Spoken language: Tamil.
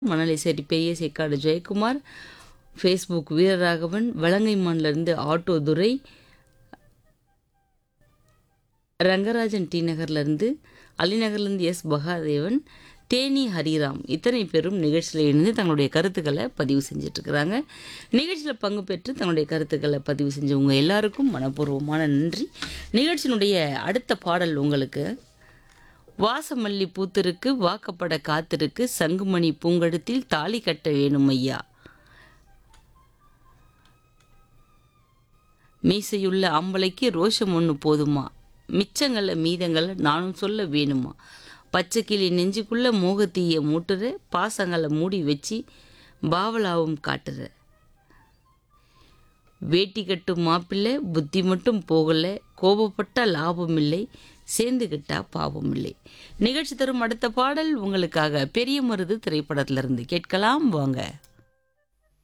மணலை சரி பெரிய சேக்காடு ஜெயக்குமார் ஃபேஸ்புக் வீரராகவன் வலங்கைமான்லேருந்து ஆட்டோ துரை ரங்கராஜன் டி நகர்லேருந்து அலிநகர்லேருந்து எஸ் பகாதேவன் தேனி ஹரிராம் இத்தனை பேரும் நிகழ்ச்சியில் இணைந்து தங்களுடைய கருத்துக்களை பதிவு செஞ்சிட்ருக்கிறாங்க நிகழ்ச்சியில் பங்கு பெற்று தங்களுடைய கருத்துக்களை பதிவு செஞ்சவங்க எல்லாருக்கும் மனப்பூர்வமான நன்றி நிகழ்ச்சியினுடைய அடுத்த பாடல் உங்களுக்கு வாசமல்லி பூத்திருக்கு வாக்கப்பட காத்திருக்கு சங்குமணி பூங்கழுத்தில் தாலி கட்ட வேணும் ஐயா மீசையுள்ள ஆம்பளைக்கு ரோஷம் ஒன்று போதுமா மிச்சங்களை மீதங்களை நானும் சொல்ல வேணுமா பச்சை கிளி நெஞ்சுக்குள்ள மோகத்தீய மூட்டுற பாசங்களை மூடி வச்சு பாவலாவும் காட்டுற வேட்டி கட்டும் மாப்பிள்ளை புத்தி மட்டும் போகல கோபப்பட்டா லாபம் இல்லை சேர்ந்துக்கிட்டா பாவம் இல்லை நிகழ்ச்சி தரும் அடுத்த பாடல் உங்களுக்காக பெரிய மருது திரைப்படத்திலிருந்து கேட்கலாம் வாங்க